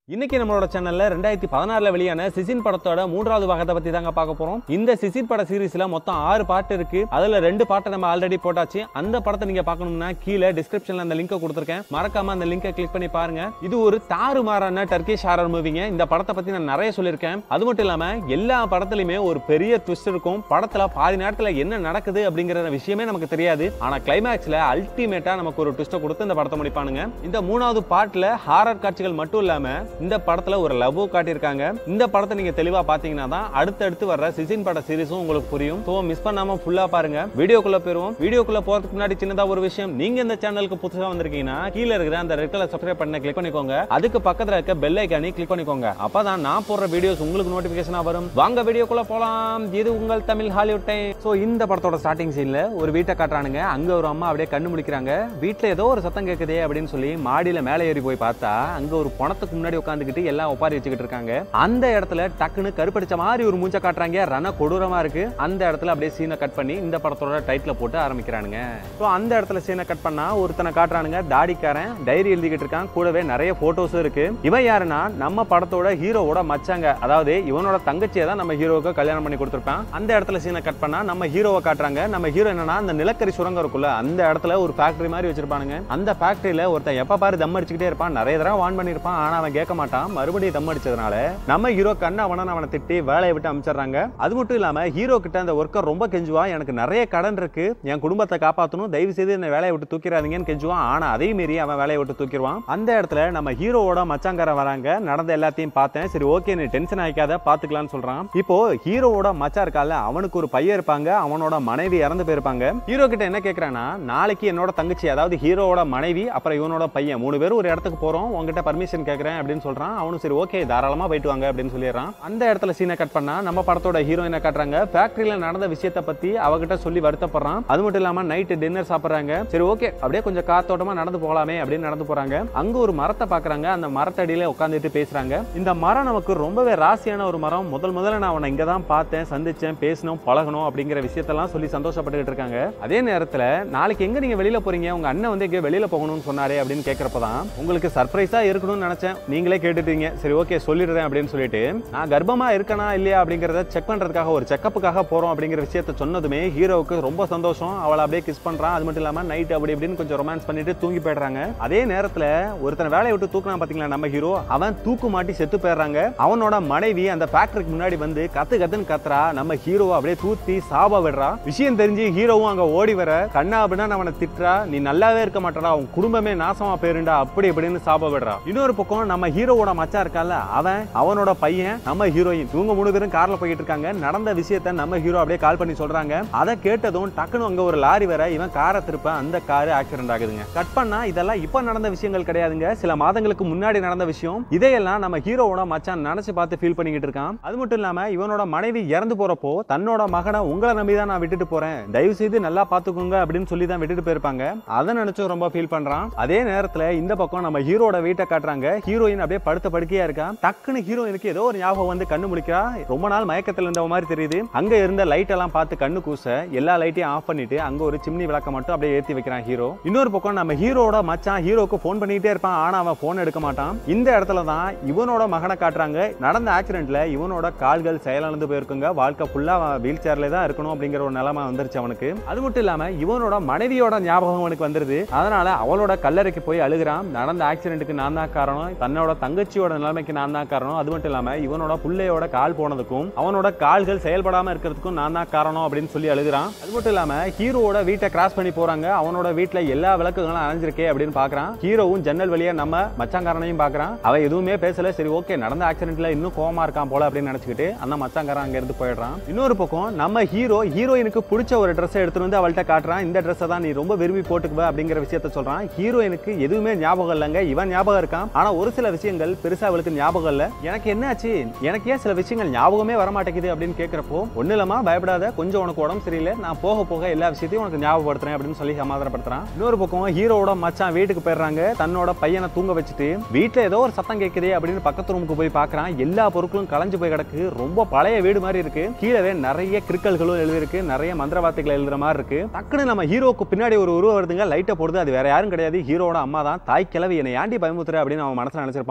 இன்னைக்கு நம்மளோட சேனல்ல ரெண்டாயிரத்தி பதினாறுல வெளியான சிசின் படத்தோட மூன்றாவது பாகத்தை பத்தி தாங்க பார்க்க போறோம் இந்த சிசின் பட சீரிஸ்ல மொத்தம் ஆறு பாட்டு இருக்கு அதுல ரெண்டு பாட்டை நம்ம ஆல்ரெடி போட்டாச்சு அந்த படத்தை நீங்க பார்க்கணும்னா கீழே டிஸ்கிரிப்ஷன்ல அந்த லிங்கை கொடுத்துருக்கேன் மறக்காம அந்த லிங்கை கிளிக் பண்ணி பாருங்க இது ஒரு தாறுமாறான டர்க்கிஷ் ஹாரர் மூவிங்க இந்த படத்தை பத்தி நான் நிறைய சொல்லியிருக்கேன் அது மட்டும் இல்லாம எல்லா படத்துலயுமே ஒரு பெரிய ட்விஸ்ட் இருக்கும் படத்துல பாதி நேரத்துல என்ன நடக்குது அப்படிங்கிற விஷயமே நமக்கு தெரியாது ஆனா கிளைமேக்ஸ்ல அல்டிமேட்டா நமக்கு ஒரு ட்விஸ்ட்டை கொடுத்து இந்த படத்தை முடிப்பானுங்க இந்த மூணாவது பாட்டுல ஹாரர் காட்சிகள் மட்டும் இல்லாம இந்த படத்துல ஒரு லவ் காட்டியிருக்காங்க இந்த படத்தை நீங்க தெளிவா பாத்தீங்கன்னா தான் அடுத்தடுத்து வர்ற சிசின் பட சீரிஸும் உங்களுக்கு புரியும் ஸோ மிஸ் பண்ணாம ஃபுல்லா பாருங்க வீடியோக்குள்ள போயிருவோம் வீடியோக்குள்ள போறதுக்கு முன்னாடி சின்னதா ஒரு விஷயம் நீங்க இந்த சேனலுக்கு புதுசா வந்திருக்கீங்கன்னா கீழே இருக்கிற அந்த ரெட் கலர் சப்ஸ்கிரைப் பண்ண கிளிக் பண்ணிக்கோங்க அதுக்கு பக்கத்துல இருக்க பெல் ஐக்கானி கிளிக் பண்ணிக்கோங்க அப்பதான் நான் போடுற வீடியோஸ் உங்களுக்கு நோட்டிபிகேஷனா வரும் வாங்க வீடியோக்குள்ள போலாம் இது உங்கள் தமிழ் ஹாலிவுட் டைம் ஸோ இந்த படத்தோட ஸ்டார்டிங் சீன்ல ஒரு வீட்டை காட்டுறானுங்க அங்க ஒரு அம்மா அப்படியே கண்ணு முடிக்கிறாங்க வீட்டுல ஏதோ ஒரு சத்தம் கேக்குதே அப்படின்னு சொல்லி மாடியில மேலே ஏறி போய் பார்த்தா அங்க ஒரு பணத்துக்கு முன்னாடி உட்காந்துக்கிட்டு எல்லாம் ஒப்பாரி வச்சுக்கிட்டு இருக்காங்க அந்த இடத்துல டக்குன்னு கருப்படிச்ச மாதிரி ஒரு மூஞ்ச காட்டுறாங்க ரண கொடூரமா இருக்கு அந்த இடத்துல அப்படியே சீனை கட் பண்ணி இந்த படத்தோட டைட்டில் போட்டு ஆரம்பிக்கிறானுங்க ஸோ அந்த இடத்துல சீனை கட் பண்ணா ஒருத்தனை காட்டுறானுங்க தாடிக்காரன் டைரி எழுதிக்கிட்டு இருக்கான் கூடவே நிறைய போட்டோஸும் இருக்கு இவன் யாருன்னா நம்ம படத்தோட ஹீரோவோட மச்சாங்க அதாவது இவனோட தங்கச்சியை தான் நம்ம ஹீரோவுக்கு கல்யாணம் பண்ணி கொடுத்துருப்பான் அந்த இடத்துல சீனை கட் பண்ணா நம்ம ஹீரோவை காட்டுறாங்க நம்ம ஹீரோ என்னன்னா அந்த நிலக்கரி சுரங்கம் இருக்குல்ல அந்த இடத்துல ஒரு ஃபேக்டரி மாதிரி வச்சிருப்பானுங்க அந்த ஃபேக்டரியில ஒருத்தன் எப்ப பாரு தம் அடிச்சுக்கிட்டே இருப்பான் நிறைய தடவை வான் பண்ணிருப்பான் ஆனா அவன் கேட்க மாட்டான் மறுபடியும் தம் அடிச்சதுனால நம்ம ஹீரோ கண்ண அவன அவனை திட்டி வேலையை விட்டு அமிச்சிடுறாங்க அது மட்டும் இல்லாம ஹீரோ கிட்ட அந்த ஒர்க்கர் ரொம்ப கெஞ்சுவான் எனக்கு நிறைய கடன் இருக்கு என் குடும்பத்தை காப்பாத்தணும் தயவு செய்து இந்த வேலையை விட்டு தூக்கிறாதீங்கன்னு கெஞ்சுவான் ஆனா அதே மீறி அவன் வேலையை விட்டு தூக்கிடுவான் அந்த இடத்துல நம்ம ஹீரோவோட மச்சாங்காரன் வராங்க நடந்த எல்லாத்தையும் பார்த்தேன் சரி ஓகே நீ டென்ஷன் ஆயிக்காத பாத்துக்கலாம்னு சொல்றான் இப்போ ஹீரோவோட மச்சா இருக்கால அவனுக்கு ஒரு பையன் இருப்பாங்க அவனோட மனைவி இறந்து போயிருப்பாங்க ஹீரோ கிட்ட என்ன கேக்குறானா நாளைக்கு என்னோட தங்கச்சி அதாவது ஹீரோவோட மனைவி அப்புறம் இவனோட பையன் மூணு பேரும் ஒரு இடத்துக்கு போறோம் உங்ககிட்ட பர்மிஷன் கேக்குறேன் அப்படின்னு சொல்றான் அவனும் சரி ஓகே தாராளமா போயிட்டு வாங்க அப்படின்னு சொல்லிடுறான் அந்த இடத்துல சீனை கட் பண்ணா நம்ம படத்தோட ஹீரோயினை காட்டுறாங்க ஃபேக்டரியில நடந்த விஷயத்தை பத்தி அவகிட்ட சொல்லி வருத்தப்படுறான் அது மட்டும் இல்லாம நைட்டு டின்னர் சாப்பிடுறாங்க சரி ஓகே அப்படியே கொஞ்சம் காத்தோட்டமா நடந்து போகலாமே அப்படின்னு நடந்து போறாங்க அங்க ஒரு மரத்தை பாக்குறாங்க அந்த மரத்தடியில உட்காந்துட்டு பேசுறாங்க இந்த மரம் நமக்கு ரொம்பவே ராசியான ஒரு மரம் முதல் முதல்ல நான் அவனை இங்க தான் பார்த்தேன் சந்திச்சேன் பேசணும் பழகணும் அப்படிங்கிற விஷயத்தெல்லாம் சொல்லி சந்தோஷப்பட்டுக்கிட்டு இருக்காங்க அதே நேரத்துல நாளைக்கு எங்க நீங்க வெளியில போறீங்க உங்க அண்ணன் வந்து எங்க வெளியில போகணும்னு சொன்னாரே அப்படின்னு கேட்கறப்பதான் உங்களுக்கு சர்ப்ரைஸா இருக்கணும்னு நினைச்சேன் நீங்களே கேட்டுட்டீங்க சரி ஓகே சொல்லிடுறேன் அப்படின்னு சொல்லிட்டு நான் கர்ப்பமா இருக்கனா இல்லையா அப்படிங்கறத செக் பண்றதுக்காக ஒரு செக்கப்புக்காக போறோம் அப்படிங்கிற விஷயத்த சொன்னதுமே ஹீரோவுக்கு ரொம்ப சந்தோஷம் அவளை அப்படியே கிஸ் பண்றான் அது மட்டும் இல்லாம நைட் அப்படி இப்படின்னு கொஞ்சம் ரொமான்ஸ் பண்ணிட்டு தூங்கி போயிடுறாங்க அதே நேரத்துல ஒருத்தனை வேலையை விட்டு தூக்குனா பாத்தீங்களா நம்ம ஹீரோ அவன் தூக்கு மாட்டி செத்து போயிடுறாங்க அவனோட மனைவி அந்த ஃபேக்டரிக்கு முன்னாடி வந்து கத்து கத்துன்னு கத்துறா நம்ம ஹீரோவை அப்படியே தூத்தி சாப விடுறா விஷயம் தெரிஞ்சு ஹீரோவும் அங்க ஓடி வர கண்ணா அப்படின்னா அவனை திட்டுறா நீ நல்லாவே இருக்க மாட்டடா உன் குடும்பமே நாசமா போயிருண்டா அப்படி இப்படின்னு சாப விடுறா இன்னொரு பக்கம் நம்ம ஹீரோவோட மச்சான் இருக்கால அவன் அவனோட பையன் நம்ம ஹீரோயின் இவங்க மூணு பேரும் கார்ல போயிட்டு இருக்காங்க நடந்த விஷயத்த நம்ம ஹீரோ அப்படியே கால் பண்ணி சொல்றாங்க அதை கேட்டதும் டக்குனு அங்க ஒரு லாரி வர இவன் காரை திருப்ப அந்த காரு ஆக்சிடென்ட் ஆகுதுங்க கட் பண்ணா இதெல்லாம் இப்ப நடந்த விஷயங்கள் கிடையாதுங்க சில மாதங்களுக்கு முன்னாடி நடந்த விஷயம் இதையெல்லாம் நம்ம ஹீரோவோட மச்சான் நினைச்சு பார்த்து ஃபீல் பண்ணிக்கிட்டு இருக்கான் அது மட்டும் இல்லாம இவனோட மனைவி இறந்து போறப்போ தன்னோட மகனை உங்களை நம்பி தான் நான் விட்டுட்டு போறேன் தயவு செய்து நல்லா பாத்துக்கோங்க அப்படின்னு சொல்லி தான் விட்டுட்டு போயிருப்பாங்க அதை நினைச்சும் ரொம்ப ஃபீல் பண்றான் அதே நேரத்துல இந்த பக்கம் நம்ம ஹீரோட வீட்டை காட்டுறாங்க ஹீரோயின் அப்படியே படுத்த படுக்கையா இருக்கா டக்குன்னு ஹீரோயினுக்கு ஏதோ ஒரு ஞாபகம் வந்து கண்ணு முடிக்கிறா ரொம்ப நாள் மயக்கத்துல இருந்த மாதிரி தெரியுது அங்க இருந்த லைட் எல்லாம் பார்த்து கண்ணு கூச எல்லா லைட்டையும் ஆஃப் பண்ணிட்டு அங்க ஒரு சிம்னி விளக்க மட்டும் அப்படியே ஏத்தி வைக்கிறான் ஹீரோ இன்னொரு பக்கம் நம்ம ஹீரோட மச்சான் ஹீரோக்கு ஃபோன் பண்ணிட்டே இருப்பான் ஆனா அவன் போன் எடுக்க மாட்டான் இந்த இடத்துல தான் இவனோட மகனை காட்டுறாங்க நடந்த ஆக்சிடென்ட்ல இவனோட கால்கள் செயலிழந்து போயிருக்குங்க வாழ்க்கை ஃபுல்லா வீல் சேர்ல தான் இருக்கணும் அப்படிங்கிற ஒரு நிலைமை வந்துருச்சு அவனுக்கு அது மட்டும் இல்லாம இவனோட மனைவியோட ஞாபகம் அவனுக்கு வந்துருது அதனால அவளோட கல்லறைக்கு போய் அழுகிறான் நடந்த ஆக்சிடென்ட்டுக்கு நான் தான் காரணம் தன்னோட தங்கச்சியோட நிலைமைக்கு நான் தான் காரணம் அது மட்டும் இல்லாம இவனோட புள்ளையோட கால் போனதுக்கும் அவனோட கால்கள் செயல்படாம இருக்கிறதுக்கும் நான் தான் காரணம் அப்படின்னு சொல்லி அழுகிறான் அது மட்டும் இல்லாம ஹீரோவோட வீட்டை கிராஸ் பண்ணி போறாங்க அவனோட வீட்டுல எல்லா விளக்குகளும் அணைஞ்சிருக்கே அப்படின்னு பாக்குறான் ஹீரோவும் ஜன்னல் வழியா நம்ம மச்சாங்காரனையும் பாக்குறான் அவன் எதுவுமே பேசல சரி ஓகே நடந்த ஆக்சிடென்ட்ல இன்னும் கோவமா இருக்கான் போல அப்படின்னு நினைச்சுக்கிட்டு அந்த மச்சாங்காரன் அங்க இருந்து போயிடுறான் இன்னொரு பக்கம் நம்ம ஹீரோ ஹீரோயினுக்கு பிடிச்ச ஒரு ட்ரெஸ் எடுத்துட்டு வந்து அவள்கிட்ட காட்டுறான் இந்த ட்ரெஸ் தான் நீ ரொம்ப விரும்பி போட்டுக்குவ அப்படிங்கிற விஷயத்த சொல்றான் ஹீரோயினுக்கு எதுவுமே ஞாபகம் இல்லைங்க இவன் ஞாபகம் இருக்கான் ஆனா ஒரு சில விஷயங்கள் பெருசா அவளுக்கு ஞாபகம் இல்ல எனக்கு என்ன ஆச்சு எனக்கு ஏன் சில விஷயங்கள் ஞாபகமே வர மாட்டேங்குது அப்படின்னு கேக்குறப்போ ஒண்ணு இல்லமா பயப்படாத கொஞ்சம் உனக்கு உடம்பு சரியில்லை நான் போக போக எல்லா விஷயத்தையும் உனக்கு ஞாபகப்படுத்துறேன் அப்படின்னு சொல்லி சமாதானப்படுத்துறான் இன்னொரு பக்கம் ஹீரோவோட மச்சான் வீட்டுக்கு போயிடுறாங்க தன்னோட பையனை தூங்க வச்சுட்டு வீட்டுல ஏதோ ஒரு சத்தம் கேட்குதே அப்படின்னு பக்கத்து ரூமுக்கு போய் பாக்குறான் எல்லா பொருட்களும் கலைஞ்சு போய் கிடக்கு ரொம்ப பழைய வீடு மாதிரி இருக்கு கீழவே நிறைய கிறுக்கல்களும் எழுதிருக்கு நிறைய மந்திர வார்த்தைகள் எழுதுற மாதிரி இருக்கு டக்குன்னு நம்ம ஹீரோக்கு பின்னாடி ஒரு உருவம் வருதுங்க லைட்டை போடுது அது வேற யாரும் கிடையாது ஹீரோட அம்மா தான் தாய் கிழவி என்னை ஏண்டி பயமுத்துற அப்படின்னு அவன் மனசுல நினைச்சிருப்பான்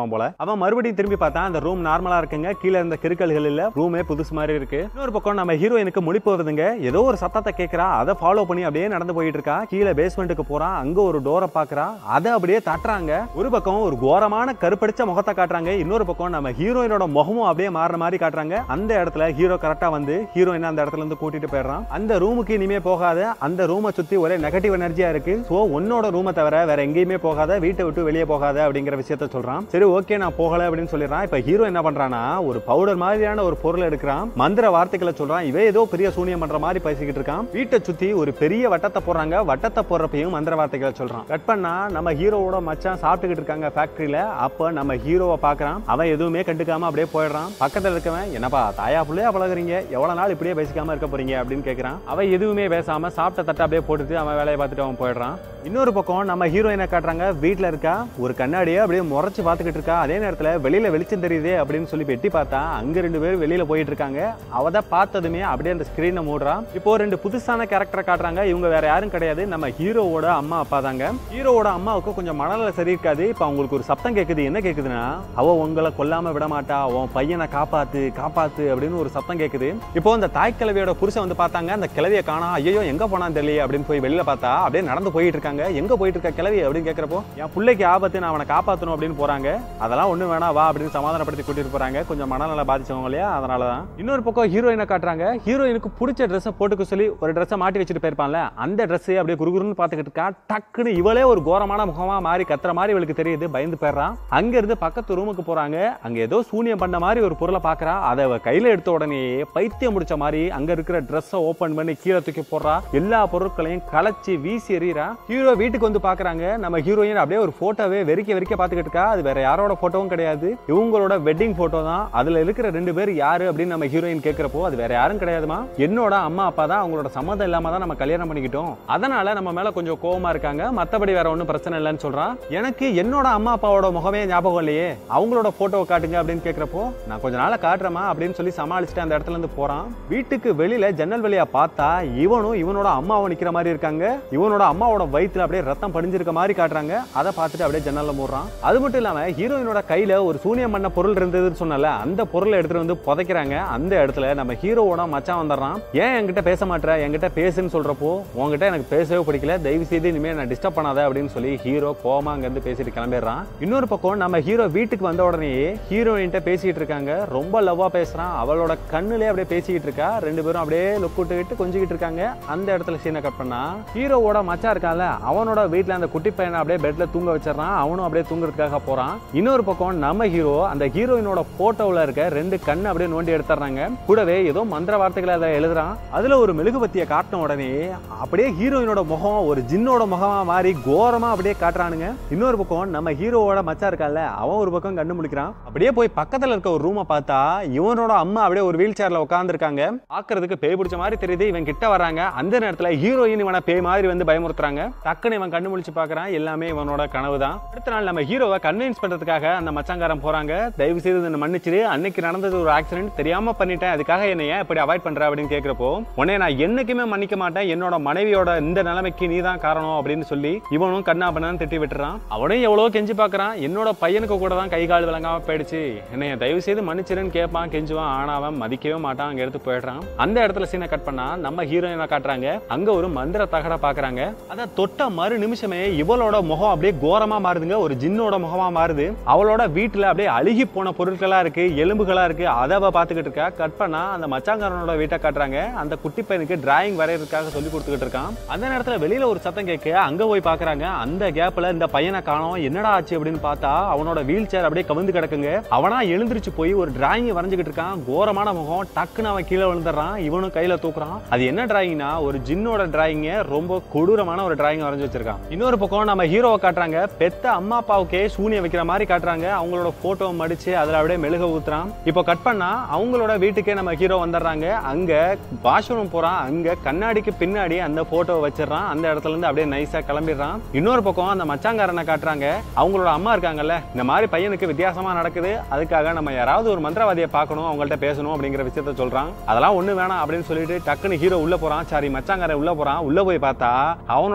இருப்பான் போல அவன் மறுபடியும் திரும்பி பார்த்தா அந்த ரூம் நார்மலா இருக்குங்க கீழே இருந்த கிறுக்கல்கள் இல்ல ரூமே புதுசு மாதிரி இருக்கு இன்னொரு பக்கம் நம்ம ஹீரோயினுக்கு முழிப்பு வருதுங்க ஏதோ ஒரு சத்தத்தை கேட்கறா அதை ஃபாலோ பண்ணி அப்படியே நடந்து போயிட்டு இருக்கா கீழே பேஸ்மெண்ட்டுக்கு போறா அங்க ஒரு டோரை பாக்குறா அதை அப்படியே தட்டுறாங்க ஒரு பக்கம் ஒரு கோரமான கருப்படிச்ச முகத்தை காட்டுறாங்க இன்னொரு பக்கம் நம்ம ஹீரோயினோட முகமும் அப்படியே மாறுற மாதிரி காட்டுறாங்க அந்த இடத்துல ஹீரோ கரெக்டா வந்து ஹீரோயின் அந்த இடத்துல இருந்து கூட்டிட்டு போயிடுறான் அந்த ரூமுக்கு இனிமே போகாத அந்த ரூமை சுத்தி ஒரே நெகட்டிவ் எனர்ஜியா இருக்கு சோ உன்னோட ரூமை தவிர வேற எங்கேயுமே போகாத வீட்டை விட்டு வெளியே போகாத அப்படிங்கிற விஷயத்த சொல்றான் சரி ஓகே நான் போகல அப்படின்னு சொல்லிடுறான் இப்ப ஹீரோ என்ன பண்றானா ஒரு பவுடர் மாதிரியான ஒரு பொருள் எடுக்கிறான் மந்திர வார்த்தைகளை சொல்றான் இவன் ஏதோ பெரிய சூனியம் பண்ற மாதிரி பேசிக்கிட்டு இருக்கான் வீட்டை சுத்தி ஒரு பெரிய வட்டத்தை போடுறாங்க வட்டத்தை போடுறப்பையும் மந்திர வார்த்தைகளை சொல்றான் கட் பண்ணா நம்ம ஹீரோவோட மச்சான் சாப்பிட்டுக்கிட்டு இருக்காங்க ஃபேக்டரியில அப்ப நம்ம ஹீரோவை பாக்குறான் அவன் எதுவுமே கண்டுக்காம அப்படியே போயிடுறான் பக்கத்துல இருக்கவன் என்னப்பா தாயா புள்ளையா பழகுறீங்க எவ்வளவு நாள் இப்படியே பேசிக்காம இருக்க போறீங்க அப்படின்னு கேக்குறான் அவன் எதுவுமே பேசாம சாப்பிட்ட தட்டை அப்படியே போட்டுட்டு அவன் வேலையை பார்த்துட்டு அவன் போயிடுறான் இன்னொரு பக்கம் நம்ம ஹீரோயினை காட்டுறாங்க வீட்ல இருக்கா ஒரு கண்ணாடியை அப்படியே முறைச்சு பார்த்துக்கிட்டு இருக்கா அதே நேரத்துல வெளியில வெளிச்சம் தெரியுதே அப்படின்னு சொல்லி வெட்டி பார்த்தா அங்க ரெண்டு பேரும் வெளியில போயிட்டு இருக்காங்க அவத பார்த்ததுமே அப்படியே அந்த ஸ்கிரீனை மூடுறா இப்போ ரெண்டு புதுசான கேரக்டரை காட்டுறாங்க இவங்க வேற யாரும் கிடையாது நம்ம ஹீரோவோட அம்மா அப்பா தாங்க ஹீரோவோட அம்மாவுக்கு கொஞ்சம் மனநல சரி இருக்காது இப்போ அவங்களுக்கு ஒரு சத்தம் கேக்குது என்ன கேக்குதுன்னா அவ உங்களை கொல்லாம விட மாட்டா உன் பையனை காப்பாத்து காப்பாத்து அப்படின்னு ஒரு சத்தம் கேக்குது இப்போ அந்த தாய் கிழவியோட புருஷன் வந்து பார்த்தாங்க அந்த கிழவியை காணா ஐயோ எங்க போனான்னு தெரியல அப்படின்னு போய் வெளியில பார்த்தா அப்படியே நடந்து போயிட்டு இருக்காங்க எங்க போயிட்டு இருக்க கிழவி அப்படின்னு கேக்குறப்போ என் பிள்ளைக்கு ஆபத்து நான் அவனை காப்பாத்தணும் அப்படின்னு போறாங்க அதெல்லாம் ஒண்ணு வேணா வா அப்படின்னு சமாதானப்படுத்தி கூட்டிட்டு போறாங்க கொஞ்சம் மனநல பாதிச்சவங்க இல்லையா அதனாலதான் இன்னொரு பக்கம் ஹீரோயினை காட்டுறாங்க ஹீரோயினுக்கு பிடிச்ச ட்ரெஸ்ஸை போட்டுக்க சொல்லி ஒரு ட்ரெஸ்ஸை மாட்டி வச்சுட்டு போயிருப்பான்ல அந்த ட்ரெஸ் அப்படியே குறுகுறுன்னு பார்த்துக்கிட்டு இருக்கா டக்குன்னு இவளே ஒரு கோரமான முகமா மாறி கத்துற மாதிரி இவளுக்கு தெரியுது பயந்து போயிடுறான் அங்க இருந்து பக்கத்து ரூமுக்கு போறாங்க அங்க ஏதோ சூனியம் பண்ண மாதிரி ஒரு பொருளை பாக்குறா அதை அவ கையில எடுத்த உடனே பைத்தியம் முடிச்ச மாதிரி அங்க இருக்கிற ட்ரெஸ்ஸை ஓபன் பண்ணி கீழே தூக்கி போடுறா எல்லா பொருட்களையும் களைச்சி வீசி எறிகிறா ஹீரோ வீட்டுக்கு வந்து பாக்குறாங்க நம்ம ஹீரோயின் அப்படியே ஒரு போட்டோவே வெறிக்க வெறிக்க பாத்துக்கிட்டு இருக்கா அது வேற யாரோட போட்டோவும் கிடையாது இவங்களோட வெட்டிங் போட்டோ தான் அதுல இருக்கிற ரெண்டு பேர் யாரு அப்படின்னு நம்ம ஹீரோயின் கேக்குறப்போ அது வேற யாரும் கிடையாதுமா என்னோட அம்மா அப்பா தான் அவங்களோட சம்மதம் இல்லாம தான் நம்ம கல்யாணம் பண்ணிக்கிட்டோம் அதனால நம்ம மேல கொஞ்சம் கோவமா இருக்காங்க மத்தபடி வேற ஒன்றும் பிரச்சனை இல்லைன்னு சொல்றான் எனக்கு என்னோட அம்மா அப்பாவோட முகமே ஞாபகம் இல்லையே அவங்களோட போட்டோவை காட்டுங்க அப்படின்னு கேக்குறப்போ நான் கொஞ்ச நாளா காட்டுறேமா அப்படின்னு சொல்லி சமாளிச்சுட்டு அந்த இடத்துல இருந்து போறான் வீட்டுக்கு வெளியில ஜன்னல் வழியா பார்த்தா இவனும் இவனோட அம்மாவும் நிக்கிற மாதிரி இருக்காங்க இவனோட அம்மாவோட வயித்துல அப்படியே ரத்தம் படிஞ்சிருக்க மாதிரி காட்டுறாங்க அதை பார்த்துட்டு அப்படியே ஜன்னல்ல மூடுறான் அது மட்டும் இல்லாம ஹீரோயினோட கையில ஒரு சூனியம் பண்ண பொருள் இருந்ததுன்னு சொன்னல அந்த பொருளை எடுத்துட்டு வந்து புதைக்கிறாங்க அந்த இடத்துல நம்ம ஹீரோவோட மச்சான் வந்துடுறான் ஏன் என்கிட்ட பேச மாட்டேற என்கிட்ட பேசுன்னு சொல்றப்போ உன்கிட்ட எனக்கு பேசவே பிடிக்கல தயவு செய்து இனிமே நான் டிஸ்டர்ப் பண்ணாத அப்படின்னு சொல்லி ஹீரோ கோமா அங்க இருந்து பேசிட்டு கிளம்பிடுறான் இன்னொரு பக்கம் நம்ம ஹீரோ வீட்டுக்கு வந்த உடனே ஹீரோயின்ட்ட பேசிட்டு இருக்காங்க ரொம்ப லவ்வா பேசுறான் அவளோட கண்ணுலயே அப்படியே பேசிக்கிட்டு இருக்கா ரெண்டு பேரும் அப்படியே லுக் விட்டுக்கிட்டு கொஞ்சிக்கிட்டு இருக்காங்க அந்த இடத்துல சீனை கட் பண்ணா ஹீரோவோட மச்சான் இருக்கான்ல அவனோட வீட்ல அந்த குட்டி பையனை அப்படியே பெட்ல தூங்க வச்சிடறான் அவனும் அப்படியே தூங்குறதுக்காக போறான் இன்னொரு பக்கம் நம்ம ஹீரோ அந்த ஹீரோயினோட போட்டோல இருக்க ரெண்டு கண்ணு அப்படியே நோண்டி எடுத்துறாங்க கூடவே ஏதோ மந்திர வார்த்தைகளை அதை எழுதுறான் அதுல ஒரு மெழுகுபத்தியை காட்டின உடனே அப்படியே ஹீரோயினோட முகம் ஒரு ஜின்னோட முகமா மாறி கோரமா அப்படியே காட்டுறானுங்க இன்னொரு பக்கம் நம்ம ஹீரோவோட மச்சான் இருக்கான்ல அவன் ஒரு பக்கம் கண்ணு முழிக்கிறான் அப்படியே போய் பக்கத்துல இருக்க ஒரு ரூமை பார்த்தா இவனோட அம்மா அப்படியே ஒரு வீல் சேர்ல உட்காந்துருக்காங்க பாக்குறதுக்கு பேய் பிடிச்ச மாதிரி தெரியுது இவன் கிட்ட வராங்க அந்த நேரத்துல ஹீரோயின் இவனை பேய் மாதிரி வந்து பயமுறுத்துறாங்க டக்குன்னு இவன் கண்ணு முழிச்சு பாக்குறான் எல்லாமே இவனோட கனவு தான் அடுத்த நாள் நம்ம ஹீரோவை கன்வின்ஸ் பண்றதுக்காக அந்த மச்சாங்காரன் போறாங்க தயவு செய்து என்னை மன்னிச்சிரு அன்னைக்கு நடந்தது ஒரு ஆக்சிடென்ட் தெரியாம பண்ணிட்டேன் அதுக்காக என்னை ஏன் இப்படி அவாய்ட் பண்ற அப்படின்னு கேக்குறப்போ உன்னை நான் என்னைக்குமே மன்னிக்க மாட்டேன் என்னோட மனைவியோட இந்த நிலைமைக்கு நீ தான் காரணம் அப்படின்னு சொல்லி இவனும் கண்ணா பண்ணான்னு திட்டி விட்டுறான் அவனும் எவ்வளவு கெஞ்சி பாக்குறான் என்னோட பையனுக்கு கூட தான் கை கால் விளங்காம போயிடுச்சு என்னைய தயவு செய்து மன்னிச்சிருன்னு கேட்பான் கெஞ்சுவான் ஆனா அவன் மதிக்கவே மாட்டான் அங்க எடுத்து போயிடுறான் அந்த இடத்துல சீனை கட் பண்ணா நம்ம ஹீரோயினை காட்டுறாங்க அங்க ஒரு மந்திர தகட பாக்குறாங்க அத தொட்ட மறு நிமிஷமே இவளோட முகம் அப்படியே கோரமா மாறுதுங்க ஒரு ஜின்னோட முகமா மாறுது அவளோட வீட்டுல அப்படியே அழுகி போன பொருட்களா இருக்கு எலும்புகளா இருக்கு அதை அவ பாத்துக்கிட்டு இருக்கா கட் பண்ணா அந்த மச்சாங்காரனோட வீட்டை காட்டுறாங்க அந்த குட்டி பையனுக்கு டிராயிங் வரையறதுக்காக சொல்லி கொடுத்துக்கிட்டு இருக்கான் அந்த நேரத்துல வெளியில ஒரு சத்தம் கேட்க அங்க போய் பாக்குறாங்க அந்த கேப்ல இந்த பையனை காணோம் என்னடா ஆச்சு அப்படின்னு பார்த்தா அவனோட வீல் சேர் அப்படியே கவிழ்ந்து கிடக்குங்க அவனா எழுந்திருச்சு போய் ஒரு டிராயிங் வரைஞ்சுக்கிட்டு இருக்கான் கோரமான முகம் டக்குன்னு அவன் கீழே விழுந்துடுறான் இவனும் கையில தூக்குறான் அது என்ன டிராயிங்னா ஒரு ஜின்னோட டிராயிங்க ரொம்ப கொடூரமான ஒரு டிராயிங் வரைஞ்சு வச்சிருக்கான் இன்னொரு பக்கம் நம்ம ஹீரோவை காட்டுறாங்க பெத்த அம்மா அப்பாவுக்கே சூனியம் வைக்கிற மாதிரி காட்டுறாங்க அவங்களோட போட்டோ மடிச்சு அதுல அப்படியே மெழுக ஊத்துறான் இப்போ கட் பண்ணா அவங்களோட வீட்டுக்கே நம்ம ஹீரோ வந்துடுறாங்க அங்க வாஷ்ரூம் போறான் அங்க கண்ணாடிக்கு பின்னாடி அந்த போட்டோ வச்சிடறான் அந்த இடத்துல இருந்து அப்படியே நைஸா கிளம்பிடுறான் இன்னொரு பக்கம் அந்த மச்சாங்காரனை காட்டுறாங்க அவங்களோட அம்மா இருக்காங்கல்ல இந்த மாதிரி பையனுக்கு வித்தியாசமா நடக்குது அதுக்காக நம்ம யாராவது ஒரு மந்திரவாதியை பார்க்கணும் அவங்கள்ட்ட பேசணும் அப்படிங்கிற விஷயத்த சொல்றான் அதெல்லாம் ஒண்ணு வேணாம் அப்படின்னு சொல்லிட்டு டக்குன்னு ஹீரோ உள்ள போறான் சாரி மச்சாங்காரன் உள்ள போறான் உள்ள போய் பார்த்தா அவனோட அம்மா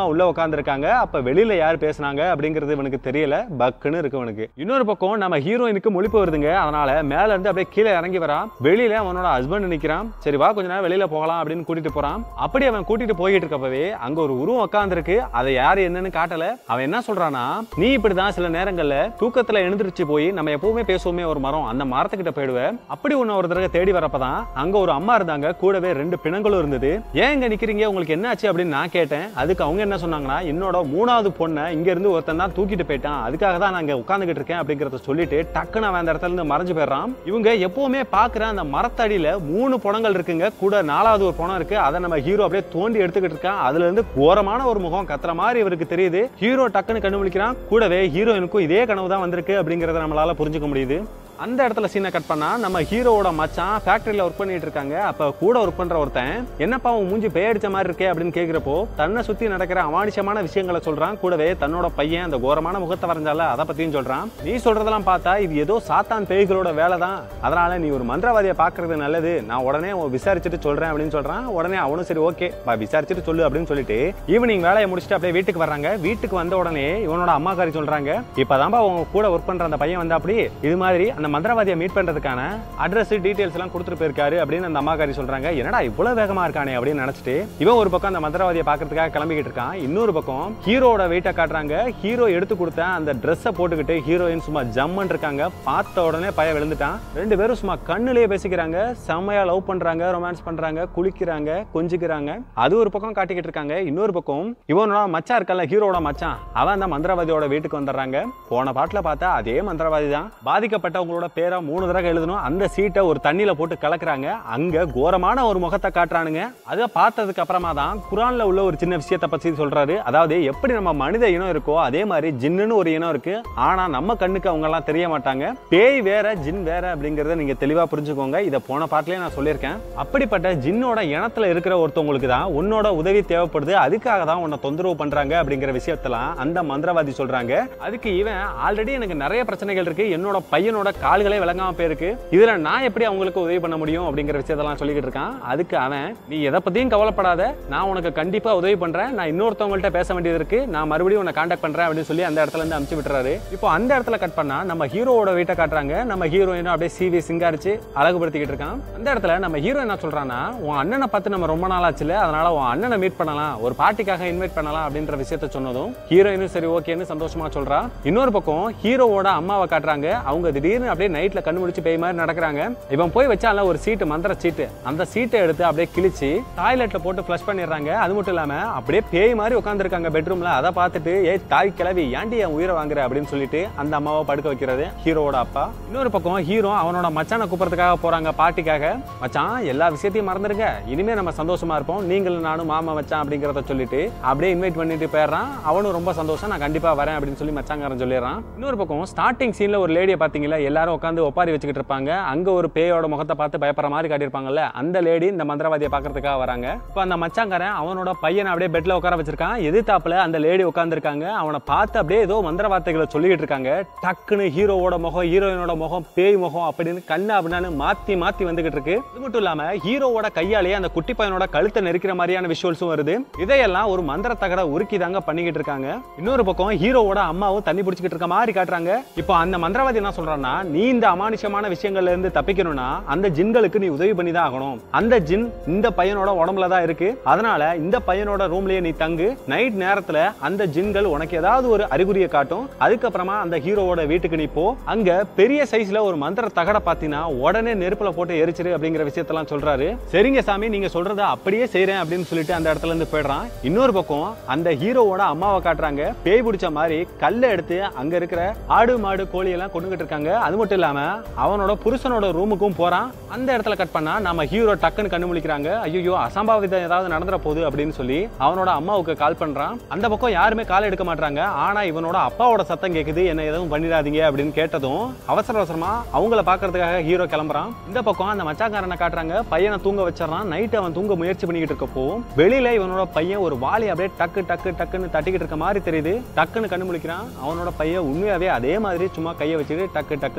தான் உள்ள உட்காந்துருக்காங்க அப்ப வெளியில யார் பேசுனாங்க அப்படிங்கிறது இவனுக்கு தெரியல பக்குன்னு இருக்கு இவனுக்கு இன்னொரு பக்கம் நம்ம ஹீரோயினுக்கு முழிப்பு வருதுங்க அதனால மேல இருந்து அப்படியே கீழே இறங்கி வரான் வெளியில அவனோட ஹஸ்பண்ட் நிக்கிறான் சரி வா கொஞ்ச நேரம் வெளியில போகலாம் அப்படின்னு கூட்டிட்டு போறான் அப்படி அவன் கூட்டிட்டு போயிட்டு இருக்கப்பவே அங்க ஒரு உருவம் உட்காந்துருக்கு அதை யாரு என்னன்னு காட்டல அவன் என்ன சொல்றானா நீ இப்படிதான் சில நேரங்கள்ல தூக்கத்துல எழுந்திருச்சு போய் நம்ம எப்பவுமே பேசுவோமே ஒரு மரம் அந்த மரத்துக்கிட்ட போயிடுவேன் அப்படி ஒன்னு ஒரு தடவை தேடி வரப்பதான் அங்க ஒரு அம்மா இருந்தாங்க கூடவே ரெண்டு பிணங்களும் இருந்தது ஏன் இங்க நிக்கிறீங்க உங்களுக்கு என்ன ஆச்சு அப்படின்னு நான் கேட்டேன் அதுக்கு அவங்க என்ன சொன்னாங்கன்னா என்னோட மூணாவது பொண்ணை இங்க இருந்து ஒருத்தன் தான் தூக்கிட்டு போயிட்டான் அதுக்காக தான் நான் இங்க உட்காந்துக்கிட்டு இருக்கேன் அப்படிங்கறத சொல்லிட்டு டக்குன்னு அவன் அந்த இடத்துல இருந்து மறைஞ்சு போயிடுறான் இவங்க எப்பவுமே பாக்குற அந்த மரத்தடியில மூணு புணங்கள் இருக்குங்க கூட நாலாவது ஒரு புணம் இருக்கு அதை நம்ம ஹீரோ அப்படியே தோண்டி எடுத்துக்கிட்டு இருக்கான் அதுல இருந்து கோரமான ஒரு முகம் கத்துற மாதிரி இவருக்கு தெரியுது ஹீரோ டக்குன்னு கண்டுபிடிக்கிறான் கூடவே ஹீரோயினுக்கும் இதே கனவு தான் வந்திருக்கு அப்படிங்கறத நம்மளால புரிஞ்சுக்க முடியுது அந்த இடத்துல சீனை கட் பண்ணா நம்ம ஹீரோவோட மச்சான் ஃபேக்டரியில ஒர்க் பண்ணிட்டு இருக்காங்க அப்ப கூட ஒர்க் பண்ற ஒருத்தன் என்னப்பா உன் மூஞ்சி பேயடிச்ச மாதிரி இருக்கே அப்படின்னு கேக்குறப்போ தன்னை சுத்தி நடக்கிற அமானுஷமான விஷயங்களை சொல்றான் கூடவே தன்னோட பையன் அந்த கோரமான முகத்தை வரைஞ்சால அதை பத்தியும் சொல்றான் நீ சொல்றதெல்லாம் பார்த்தா இது ஏதோ சாத்தான் பேய்களோட வேலை தான் அதனால நீ ஒரு மந்திரவாதியை பாக்குறது நல்லது நான் உடனே உன் விசாரிச்சுட்டு சொல்றேன் அப்படின்னு சொல்றான் உடனே அவனும் சரி ஓகே விசாரிச்சுட்டு சொல்லு அப்படின்னு சொல்லிட்டு ஈவினிங் வேலையை முடிச்சுட்டு அப்படியே வீட்டுக்கு வர்றாங்க வீட்டுக்கு வந்த உடனே இவனோட அம்மாக்காரி சொல்றாங்க இப்பதான்பா உங்க கூட ஒர்க் பண்ற அந்த பையன் வந்தா அப்படி இது மாதிரி அந்த மந்திரவாதியை மீட் பண்றதுக்கான அட்ரஸ் டீடைல்ஸ் எல்லாம் கொடுத்துட்டு போயிருக்காரு அப்படின்னு அந்த அம்மாக்காரி சொல்றாங்க என்னடா இவ்வளவு வேகமா இருக்கானே அப்படின்னு நினைச்சிட்டு இவன் ஒரு பக்கம் அந்த மந்திரவாதியை பாக்குறதுக்காக கிளம்பிக்கிட்டு இருக்கான் இன்னொரு பக்கம் ஹீரோட வெயிட்ட காட்டுறாங்க ஹீரோ எடுத்து கொடுத்த அந்த ட்ரெஸ்ஸை போட்டுக்கிட்டு ஹீரோயின் சும்மா ஜம்மன் இருக்காங்க பார்த்த உடனே பய விழுந்துட்டான் ரெண்டு பேரும் சும்மா கண்ணுலயே பேசிக்கிறாங்க செம்மையா லவ் பண்றாங்க ரொமான்ஸ் பண்றாங்க குளிக்கிறாங்க கொஞ்சிக்கிறாங்க அது ஒரு பக்கம் காட்டிக்கிட்டு இருக்காங்க இன்னொரு பக்கம் இவனோட மச்சான் இருக்கல்ல ஹீரோட மச்சான் அவன் அந்த மந்திரவாதியோட வீட்டுக்கு வந்துடுறாங்க போன பாட்டுல பார்த்தா அதே மந்திரவாதி தான் பாதிக்கப்பட்டவங்களோட பேரை மூணு தடவை எழுதணும் அந்த சீட்டை ஒரு தண்ணியில போட்டு கலக்குறாங்க அங்க கோரமான ஒரு முகத்தை காட்டுறானுங்க அதை பார்த்ததுக்கு அப்புறமா தான் குரான்ல உள்ள ஒரு சின்ன விஷயத்தை பத்தி சொல்றாரு அதாவது எப்படி நம்ம மனித இனம் இருக்கோ அதே மாதிரி ஜின்னுன்னு ஒரு இனம் இருக்கு ஆனா நம்ம கண்ணுக்கு அவங்க எல்லாம் தெரிய மாட்டாங்க பேய் வேற ஜின் வேற அப்படிங்கறத நீங்க தெளிவா புரிஞ்சுக்கோங்க இதை போன பாட்டிலே நான் சொல்லியிருக்கேன் அப்படிப்பட்ட ஜின்னோட இனத்துல இருக்கிற ஒருத்தவங்களுக்கு தான் உன்னோட உதவி தேவைப்படுது அதுக்காக தான் உன்னை தொந்தரவு பண்றாங்க அப்படிங்கிற விஷயத்தெல்லாம் அந்த மந்திரவாதி சொல்றாங்க அதுக்கு இவன் ஆல்ரெடி எனக்கு நிறைய பிரச்சனைகள் இருக்கு என்னோட பையனோட கால்களே விளங்காம போயிருக்கு இதுல நான் எப்படி அவங்களுக்கு உதவி பண்ண முடியும் அப்படிங்கிற விஷயத்தெல்லாம் சொல்லிக்கிட்டு இருக்கான் அதுக்கு அவன் நீ எதை பத்தியும் கவலைப்படாத நான் உனக்கு கண்டிப்பா உதவி பண்றேன் நான் இன்னொருத்தவங்கள்ட்ட பேச வேண்டியது இருக்கு நான் மறுபடியும் உன்னை காண்டாக்ட் பண்றேன் அப்படின்னு சொல்லி அந்த இடத்துல இருந்து அனுப்பிச்சு விட்டுறாரு இப்போ அந்த இடத்துல கட் பண்ணா நம்ம ஹீரோவோட வீட்டை காட்டுறாங்க நம்ம ஹீரோயினும் அப்படியே சிவி சிங்காரிச்சு அழகுபடுத்திக்கிட்டு இருக்கான் அந்த இடத்துல நம்ம ஹீரோ என்ன சொல்றான்னா உன் அண்ணனை பார்த்து நம்ம ரொம்ப நாள் ஆச்சுல அதனால உன் அண்ணனை மீட் பண்ணலாம் ஒரு பார்ட்டிக்காக இன்வைட் பண்ணலாம் அப்படின்ற விஷயத்த சொன்னதும் ஹீரோயினும் சரி ஓகேன்னு சந்தோஷமா சொல்றா இன்னொரு பக்கம் ஹீரோவோட அம்மாவை காட்டுறாங்க அவங்க திடீர்னு அப்படியே நைட்ல கண்ணு முடிச்சு பேய் மாதிரி நடக்கிறாங்க இவன் போய் வச்சால ஒரு சீட்டு மந்திர சீட்டு அந்த சீட்டை எடுத்து அப்படியே கிழிச்சு டாய்லெட்ல போட்டு ஃப்ளஷ் பண்ணிடுறாங்க அது மட்டும் இல்லாம அப்படியே பேய் மாதிரி உட்காந்துருக்காங்க பெட்ரூம்ல அதை பார்த்துட்டு ஏய் தாய் கிளவி ஏன்டி என் உயிரை வாங்குற அப்படின்னு சொல்லிட்டு அந்த அம்மாவை படுக்க வைக்கிறது ஹீரோவோட அப்பா இன்னொரு பக்கம் ஹீரோ அவனோட மச்சானை கூப்பிடுறதுக்காக போறாங்க பார்ட்டிக்காக மச்சான் எல்லா விஷயத்தையும் மறந்துருங்க இனிமே நம்ம சந்தோஷமா இருப்போம் நீங்களும் நானும் மாமா மச்சான் அப்படிங்கறத சொல்லிட்டு அப்படியே இன்வைட் பண்ணிட்டு போயிடுறான் அவனும் ரொம்ப சந்தோஷம் நான் கண்டிப்பா வரேன் அப்படின்னு சொல்லி மச்சாங்காரன் சொல்லிடுறான் இன்னொரு பக்கம் ஸ்டார்டிங் சீன்ல ஒரு லேடியை பாத்தீங்களா எல்லாரும் உட்காந்து ஒப்பாரி வச்சுக்கிட்டு இருப்பாங்க அங்க ஒரு பேயோட முகத்தை பார்த்து பயப்படுற மாதிரி காட்டியிருப்பாங்கல்ல அந்த லேடி இந்த மந்திரவாதியை பாக்குறதுக்காக வராங்க இப்போ அந்த மச்சாங்காரன் அவனோட பையனை அப்படியே பெட்ல உட்கார வச்சிருக்கான் எதிர்த்தாப்புல அந்த லேடி உட்காந்துருக்காங்க அவனை பார்த்து அப்படியே ஏதோ மந்திர வார்த்தைகளை சொல்லிக்கிட்டு இருக்காங்க டக்குன்னு ஹீரோவோட முகம் ஹீரோயினோட முகம் பேய் முகம் அப்படின்னு கண்ணு அப்படின்னு மாத்தி மாத்தி வந்துகிட்டு இருக்கு இது மட்டும் இல்லாம ஹீரோவோட கையாலேயே அந்த குட்டி பையனோட கழுத்தை நெரிக்கிற மாதிரியான விஷுவல்ஸும் வருது இதையெல்லாம் ஒரு மந்திர தகட உருக்கி தாங்க பண்ணிக்கிட்டு இருக்காங்க இன்னொரு பக்கம் ஹீரோவோட அம்மாவும் தண்ணி பிடிச்சிக்கிட்டு இருக்க மாதிரி காட்டுறாங்க இப்போ அந்த மந்திரவாதி என்ன சொல்றான்னா நீ இந்த அமானுஷமான விஷயங்கள்ல இருந்து தப்பிக்கணும்னா அந்த ஜின்களுக்கு நீ உதவி பண்ணி தான் ஆகணும் அந்த ஜின் இந்த பையனோட உடம்புல தான் இருக்கு அதனால இந்த பையனோட ரூம்லயே நீ தங்கு நைட் நேரத்துல அந்த ஜின்கள் உனக்கு ஏதாவது ஒரு அறிகுறியை காட்டும் அதுக்கப்புறமா அந்த ஹீரோவோட வீட்டுக்கு நீ போ அங்க பெரிய சைஸ்ல ஒரு மந்திர தகட பாத்தீங்கன்னா உடனே நெருப்புல போட்டு எரிச்சிரு அப்படிங்கிற விஷயத்தெல்லாம் சொல்றாரு சரிங்க சாமி நீங்க சொல்றத அப்படியே செய்றேன் அப்படின்னு சொல்லிட்டு அந்த இடத்துல இருந்து போயிடுறான் இன்னொரு பக்கம் அந்த ஹீரோவோட அம்மாவை காட்டுறாங்க பேய் பிடிச்ச மாதிரி கல்லை எடுத்து அங்க இருக்கிற ஆடு மாடு கோழி எல்லாம் கொண்டுகிட்டு இருக்காங்க அது மட்டும் இல்லாம அவனோட புருஷனோட ரூமுக்கும் போறான் அந்த இடத்துல கட் பண்ணா நம்ம ஹீரோ டக்குன்னு கண்ணு முழிக்கிறாங்க ஐயோ அசம்பாவிதம் ஏதாவது நடந்துற போகுது அப்படின்னு சொல்லி அவனோட அம்மாவுக்கு கால் பண்றான் அந்த பக்கம் யாருமே கால் எடுக்க மாட்டாங்க ஆனா இவனோட அப்பாவோட சத்தம் கேக்குது என்ன எதுவும் பண்ணிடாதீங்க அப்படின்னு கேட்டதும் அவசர அவசரமா அவங்கள பாக்குறதுக்காக ஹீரோ கிளம்புறான் இந்த பக்கம் அந்த மச்சாக்காரனை காட்டுறாங்க பையனை தூங்க வச்சிடறான் நைட் அவன் தூங்க முயற்சி பண்ணிக்கிட்டு இருக்கப்போ வெளியில இவனோட பையன் ஒரு வாளி அப்படியே டக்கு டக்கு டக்குன்னு தட்டிக்கிட்டு இருக்க மாதிரி தெரியுது டக்குன்னு கண்ணு முழிக்கிறான் அவனோட பையன் உண்மையாவே அதே மாதிரி சும்மா கையை வச்சுட்டு டக்கு டக்குன்னு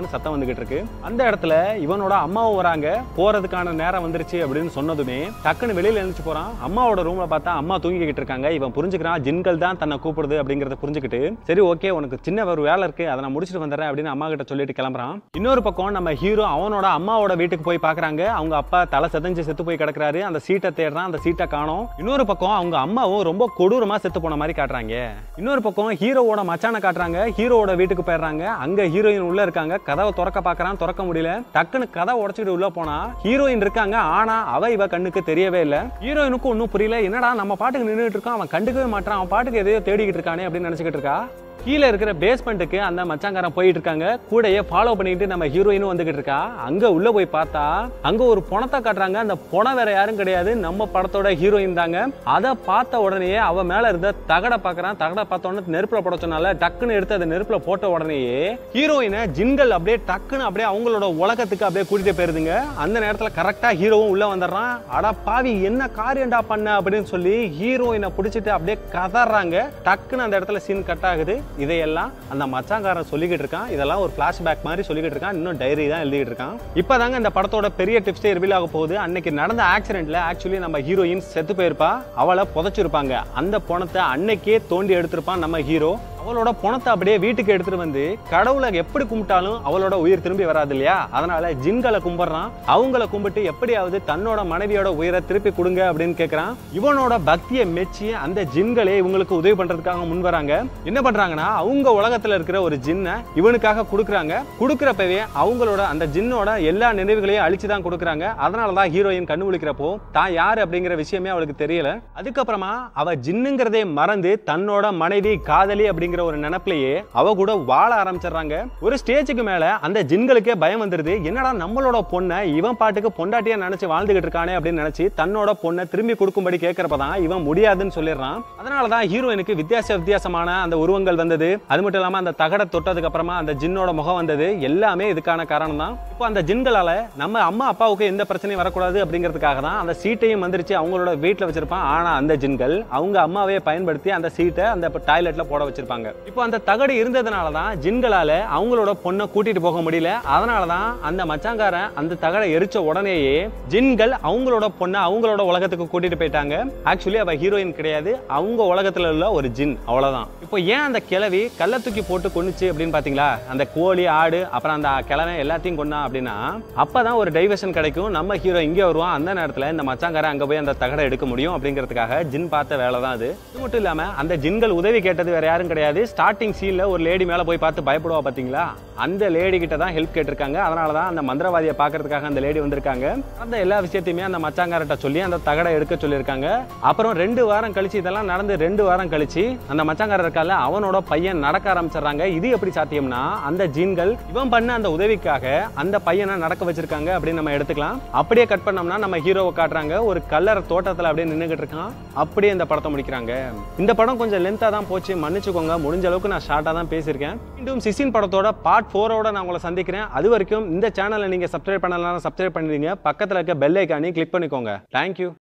ஒரு சத்தம் வந்துகிட்டு இருக்கு அந்த இடத்துல இவனோட அம்மாவும் வராங்க போறதுக்கான நேரம் வந்துருச்சு அப்படின்னு சொன்னதுமே டக்குன்னு வெளியில எழுந்துச்சு போறான் அம்மாவோட ரூம்ல பார்த்தா அம்மா தூங்கிக்கிட்டு இருக்காங்க இவன் புரிஞ்சுக்கிறான் ஜின்கள் தான் தன்னை கூப்பிடுது அப்படிங்கறத புரிஞ்சுக்கிட்டு சரி ஓகே உனக்கு சின்ன ஒரு வேலை இருக்கு அதை நான் முடிச்சுட்டு வந்துடுறேன் அப்படின்னு அம்மா கிட்ட சொல்லிட்டு கிளம்புறான் இன்னொரு பக்கம் நம்ம ஹீரோ அவனோட அம்மாவோட வீட்டுக்கு போய் பாக்குறாங்க அவங்க அப்பா தலை செதஞ்சு செத்து போய் கிடக்குறாரு அந்த சீட்டை தேடுறான் அந்த சீட்டை காணோம் இன்னொரு பக்கம் அவங்க அம்மாவும் ரொம்ப கொடூரமா செத்து போன மாதிரி காட்டுறாங்க இன்னொரு பக்கம் ஹீரோவோட மச்சானை காட்டுறாங்க ஹீரோவோட வீட்டுக்கு போயிடுறாங்க அங்க ஹீரோயின் உள்ள இருக்காங்க கதவை திறக்க பாக்குறான் திறக்க முடியல டக்குன்னு கதை உடைச்சிட்டு உள்ள போனா ஹீரோயின் இருக்காங்க ஆனா அவ இவ கண்ணுக்கு தெரியவே இல்ல ஹீரோயினுக்கும் ஒன்றும் புரியல என்னடா நம்ம பாட்டுக்கு நின்றுட்டு இருக்கோம் அவன் கண்டுக்கவே மாட்டான் அவன் பாட்டுக்கு எதையோ தேடிக்கிட்டு இருக்கானே அப்படின்னு நினைச்சுக்கிட்டு இருக்கா கீழே இருக்கிற பேஸ்மெண்ட்டுக்கு அந்த மச்சாங்காரன் போயிட்டு இருக்காங்க கூடயே ஃபாலோ பண்ணிட்டு நம்ம ஹீரோயினும் வந்துகிட்டு இருக்கா அங்க உள்ள போய் பார்த்தா அங்க ஒரு பணத்தை காட்டுறாங்க அந்த பணம் வேற யாரும் கிடையாது நம்ம படத்தோட ஹீரோயின் தாங்க அதை பார்த்த உடனே அவ மேல இருந்த தகட பாக்குறான் தகட பார்த்த உடனே நெருப்புல போட சொன்னால டக்குன்னு எடுத்து அதை நெருப்புல போட்ட உடனேயே ஹீரோயினை ஜின்கள் அப்படியே டக்குன்னு அப்படியே அவங்களோட உலகத்துக்கு அப்படியே கூட்டிட்டு போயிருதுங்க அந்த நேரத்துல கரெக்டா ஹீரோவும் உள்ள வந்துடுறான் அடா பாவி என்ன காரியம்டா பண்ண அப்படின்னு சொல்லி ஹீரோயினை பிடிச்சிட்டு அப்படியே கதறாங்க டக்குன்னு அந்த இடத்துல சீன் கட் ஆகுது இதையெல்லாம் அந்த மச்சாங்காரன் சொல்லிக்கிட்டு இருக்கான் இதெல்லாம் ஒரு ஃபிளாஷ்பேக் மாதிரி சொல்லிக்கிட்டு இருக்கான் இன்னும் டைரி தான் எழுதிட்டு இருக்கான் இப்பதாங்க இந்த படத்தோட பெரிய டிப்ஸே ரிவீல் ஆக போகுது அன்னைக்கு நடந்த ஆக்சிடென்ட்ல ஆக்சுவலி நம்ம ஹீரோயின் செத்து போயிருப்பா அவளை புதைச்சிருப்பாங்க அந்த பணத்தை அன்னைக்கே தோண்டி எடுத்திருப்பான் நம்ம ஹீரோ அவளோட பணத்தை அப்படியே வீட்டுக்கு எடுத்துட்டு வந்து கடவுளை எப்படி கும்பிட்டாலும் அவளோட உயிர் திரும்பி வராது இல்லையா அதனால ஜின்களை கும்பிடுறான் அவங்கள கும்பிட்டு எப்படியாவது தன்னோட மனைவியோட உயிரை திருப்பி கொடுங்க அப்படின்னு கேட்கறான் இவனோட பக்தியை மெச்சி அந்த ஜின்களே இவங்களுக்கு உதவி பண்றதுக்காக முன் வராங்க என்ன பண்றாங்கன்னா அவங்க உலகத்துல இருக்கிற ஒரு ஜின்னை இவனுக்காக கொடுக்குறாங்க கொடுக்குறப்பவே அவங்களோட அந்த ஜின்னோட எல்லா நினைவுகளையும் அழிச்சு தான் கொடுக்குறாங்க அதனால தான் ஹீரோயின் கண்ணு முழிக்கிறப்போ தான் யாரு அப்படிங்கிற விஷயமே அவளுக்கு தெரியல அதுக்கப்புறமா அவ ஜின்னுங்கிறதே மறந்து தன்னோட மனைவி காதலி அப்படிங்கிற ஒரு நினைப்பிலேயே அவ கூட வாழ ஆரம்பிச்சிடுறாங்க ஒரு ஸ்டேஜுக்கு மேல அந்த ஜின்களுக்கே பயம் வந்துருது என்னடா நம்மளோட பொண்ணை இவன் பாட்டுக்கு பொண்டாட்டியா நினைச்சு வாழ்ந்துகிட்டு இருக்கானே அப்படின்னு நினைச்சு தன்னோட பொண்ணை திரும்பி கொடுக்கும்படி கேட்கறப்பதான் இவன் முடியாதுன்னு சொல்லிடுறான் அதனாலதான் ஹீரோயினுக்கு வித்தியாச வித்தியாசமான அந்த உருவங்கள் வந்தது அது மட்டும் இல்லாம அந்த தகட தொட்டதுக்கு அப்புறமா அந்த ஜின்னோட முகம் வந்தது எல்லாமே இதுக்கான காரணம் தான் இப்போ அந்த ஜின்களால நம்ம அம்மா அப்பாவுக்கு எந்த பிரச்சனையும் வரக்கூடாது அப்படிங்கிறதுக்காக தான் அந்த சீட்டையும் வந்துருச்சு அவங்களோட வீட்டில் வச்சிருப்பான் ஆனா அந்த ஜின்கள் அவங்க அம்மாவே பயன்படுத்தி அந்த சீட்டை அந்த டாய்லெட்ல போட வச்சிருப்பாங்க இப்போ அந்த தகடு இருந்ததுனால தான் ஜின்களால அவங்களோட பொண்ணை கூட்டிட்டு போக முடியல அதனால தான் அந்த மச்சாங்காரன் அந்த தகடை எரிச்ச உடனேயே ஜின்கள் அவங்களோட பொண்ணை அவங்களோட உலகத்துக்கு கூட்டிட்டு போயிட்டாங்க ஆக்சுவலி அவ ஹீரோயின் கிடையாது அவங்க உலகத்துல உள்ள ஒரு ஜின் அவ்வளவுதான் இப்போ ஏன் அந்த கிழவி கள்ள தூக்கி போட்டு கொன்னுச்சு அப்படின்னு பாத்தீங்களா அந்த கோழி ஆடு அப்புறம் அந்த கிழமை எல்லாத்தையும் கொன்னா அப்படின்னா அப்பதான் ஒரு டைவர்ஷன் கிடைக்கும் நம்ம ஹீரோ இங்கே வருவான் அந்த நேரத்துல இந்த மச்சாங்காரன் அங்க போய் அந்த தகடை எடுக்க முடியும் அப்படிங்கிறதுக்காக ஜின் பார்த்த வேலை தான் அது இது மட்டும் இல்லாம அந்த ஜின்கள் உதவி கேட்டது வேற யாரும் கிடையாது ஸ்டார்டிங் சீன்ல ஒரு லேடி மேல போய் பார்த்து பயப்படுவா பாத்தீங்களா அந்த லேடி கிட்ட தான் ஹெல்ப் கேட்டிருக்காங்க அதனால தான் அந்த மந்திரவாதியை பார்க்கறதுக்காக அந்த லேடி வந்திருக்காங்க அந்த எல்லா விஷயத்தையுமே அந்த மச்சாங்காரட்ட சொல்லி அந்த தகடை எடுக்க சொல்லியிருக்காங்க அப்புறம் ரெண்டு வாரம் கழிச்சு இதெல்லாம் நடந்து ரெண்டு வாரம் கழிச்சு அந்த மச்சாங்காரர் இருக்கால அவனோட பையன் நடக்க ஆரம்பிச்சிடுறாங்க இது எப்படி சாத்தியம்னா அந்த ஜீன்கள் இவன் பண்ண அந்த உதவிக்காக அந்த பையனை நடக்க வச்சிருக்காங்க அப்படின்னு நம்ம எடுத்துக்கலாம் அப்படியே கட் பண்ணோம்னா நம்ம ஹீரோவை காட்டுறாங்க ஒரு கல்லற தோட்டத்துல அப்படியே நின்னுகிட்டு இருக்கான் அப்படியே இந்த படத்தை முடிக்கிறாங்க இந்த படம் கொஞ்சம் லென்த்தா தான் போச்சு மன்னிச்சுக்கோங்க முடிஞ்ச அளவுக்கு நான் ஷார்ட்டா தான் பேசியிருக்கேன் மீண்டும் சிசின் படத்தோட பார்ட் ஃபோரோட நான் உங்களை சந்திக்கிறேன் அது வரைக்கும் இந்த சேனலை நீங்க சப்ஸ்கிரைப் பண்ணலாம் சப்ஸ்கிரைப் பண்ணிடுங்க பக்கத்துல இருக்க பெல் ஐக்கானி கிளிக் பண்ணிக்கோங்க தேங்க்யூ